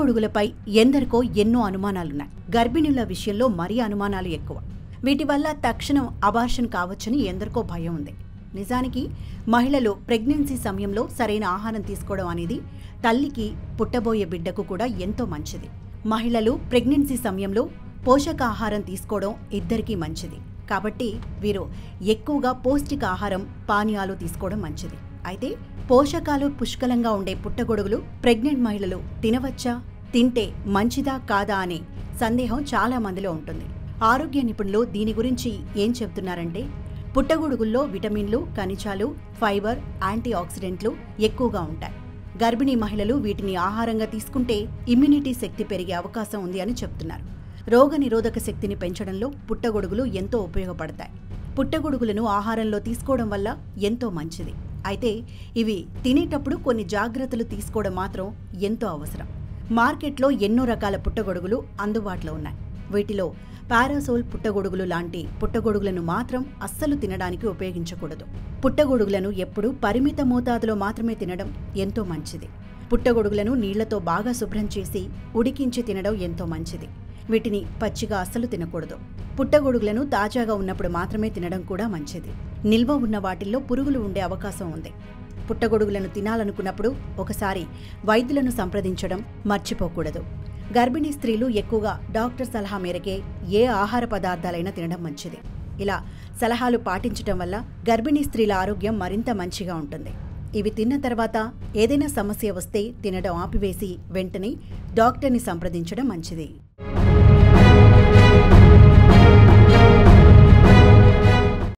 పుట్టగొడుగులపై ఎందరికో ఎన్నో అనుమానాలున్నాయి గర్భిణుల విషయంలో మరీ అనుమానాలు ఎక్కువ వీటి వల్ల తక్షణం అబార్షన్ కావచ్చని ఎందరికో భయం ఉంది నిజానికి మహిళలు ప్రెగ్నెన్సీ సమయంలో సరైన ఆహారం తీసుకోవడం అనేది తల్లికి పుట్టబోయే బిడ్డకు కూడా ఎంతో మంచిది మహిళలు ప్రెగ్నెన్సీ సమయంలో పోషకాహారం తీసుకోవడం ఇద్దరికీ మంచిది కాబట్టి వీరు ఎక్కువగా పౌష్టికాహారం పానీయాలు తీసుకోవడం మంచిది అయితే పోషకాలు పుష్కలంగా ఉండే పుట్టగొడుగులు ప్రెగ్నెంట్ మహిళలు తినవచ్చా తింటే మంచిదా కాదా అనే సందేహం చాలా మందిలో ఉంటుంది ఆరోగ్య నిపుణులు దీని గురించి ఏం చెబుతున్నారంటే పుట్టగొడుగుల్లో విటమిన్లు ఖనిజాలు ఫైబర్ యాంటీ ఆక్సిడెంట్లు ఎక్కువగా ఉంటాయి గర్భిణీ మహిళలు వీటిని ఆహారంగా తీసుకుంటే ఇమ్యూనిటీ శక్తి పెరిగే అవకాశం ఉంది అని చెప్తున్నారు రోగ నిరోధక శక్తిని పెంచడంలో పుట్టగొడుగులు ఎంతో ఉపయోగపడతాయి పుట్టగొడుగులను ఆహారంలో తీసుకోవడం వల్ల ఎంతో మంచిది అయితే ఇవి తినేటప్పుడు కొన్ని జాగ్రత్తలు తీసుకోవడం మాత్రం ఎంతో అవసరం మార్కెట్లో ఎన్నో రకాల పుట్టగొడుగులు అందుబాటులో ఉన్నాయి వీటిలో పారాసోల్ పుట్టగొడుగులు లాంటి పుట్టగొడుగులను మాత్రం అస్సలు తినడానికి ఉపయోగించకూడదు పుట్టగొడుగులను ఎప్పుడూ పరిమిత మోతాదులో మాత్రమే తినడం ఎంతో మంచిది పుట్టగొడుగులను నీళ్లతో బాగా శుభ్రం చేసి ఉడికించి తినడం ఎంతో మంచిది వీటిని పచ్చిగా అస్సలు తినకూడదు పుట్టగొడుగులను తాజాగా ఉన్నప్పుడు మాత్రమే తినడం కూడా మంచిది నిల్వ ఉన్న వాటిల్లో పురుగులు ఉండే అవకాశం ఉంది పుట్టగొడుగులను తినాలనుకున్నప్పుడు ఒకసారి వైద్యులను సంప్రదించడం మర్చిపోకూడదు గర్భిణీ స్త్రీలు ఎక్కువగా డాక్టర్ సలహా మేరకే ఏ ఆహార పదార్థాలైనా తినడం మంచిది ఇలా సలహాలు పాటించడం వల్ల గర్భిణీ స్త్రీల ఆరోగ్యం మరింత మంచిగా ఉంటుంది ఇవి తిన్న తర్వాత ఏదైనా సమస్య వస్తే తినడం ఆపివేసి వెంటనే డాక్టర్ని సంప్రదించడం మంచిది